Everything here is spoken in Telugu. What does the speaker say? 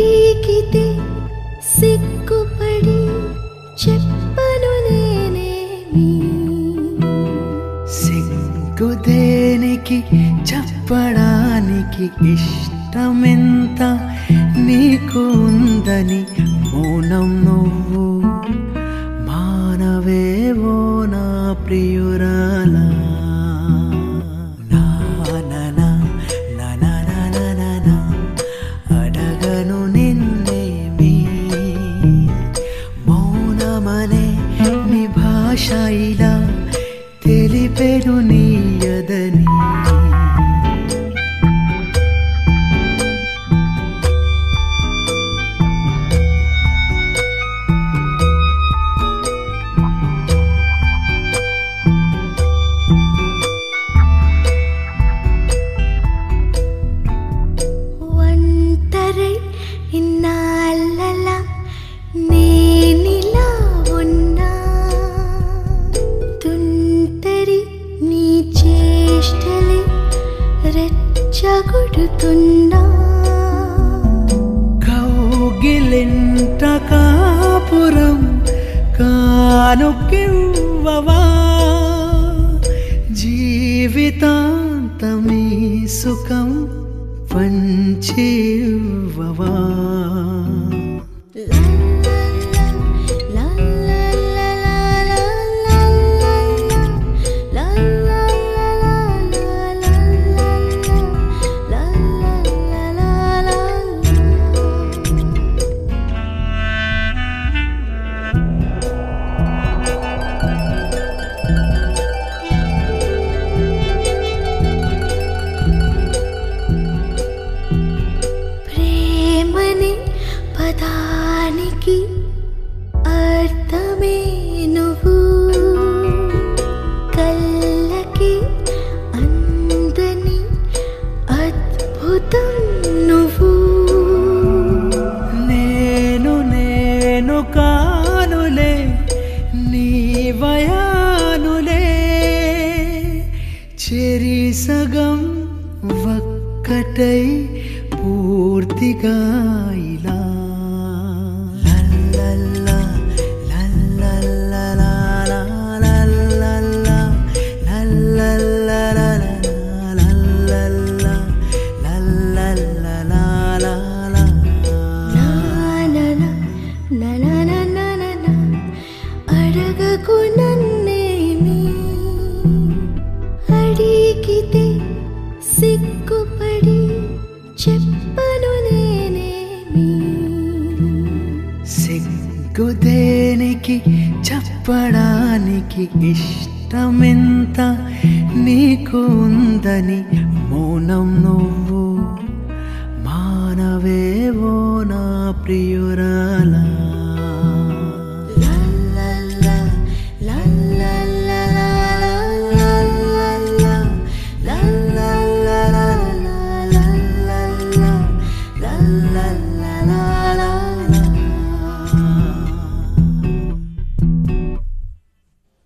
అడిగితే సిగ్గుపడి చెప్పను నేనేమి సిగ్గు దేనికి చెప్పడానికి ఇష్టమెంత నీకు ఉందని మౌనం నువ్వు మానవేవో నా ప్రియురాలా నా నా నా నా నా నా నా నా నా. అడగను నిన్నేమి మౌనమనే నీ భాష ఇలా తెలిపెను నీయదని ఒంటరై ఇన్నాళ్ళలా నేనిలా ఉన్నా తుంటరి నీ చేష్టలే రెచ్చగొడుతున్నా కౌగిలింట కాపురం కానుకివ్వవా జీవితాంతమీ సుఖం పంచివ్వవా లా లా లా లా లా లా లా లా లా లా లా లా ప్రేమని పదానికి అర్థమే నువ్వు కళ్ళకి అందని అద్భుతం నువ్వు నేను నేను కానులే నీ వయానులే చెరి సగం ఒక్కటై పూర్తిగా ఇలా లల్లల్లా, లల్లల్లలా, లల్లల్లా, లల్లల్లలా, లల్లల్లా, లల్లల్లలా, లలా. నానన నననననన అడగకు నన్నేమి అడిగితే సిగ్గుపడి చెప్పను నేనేమి సిగ్గు దేనికి చెప్పడానికి ఇష్టమెంత నీకు ఉందని మౌనం నువ్వు మానవేవో నా ప్రియురాలా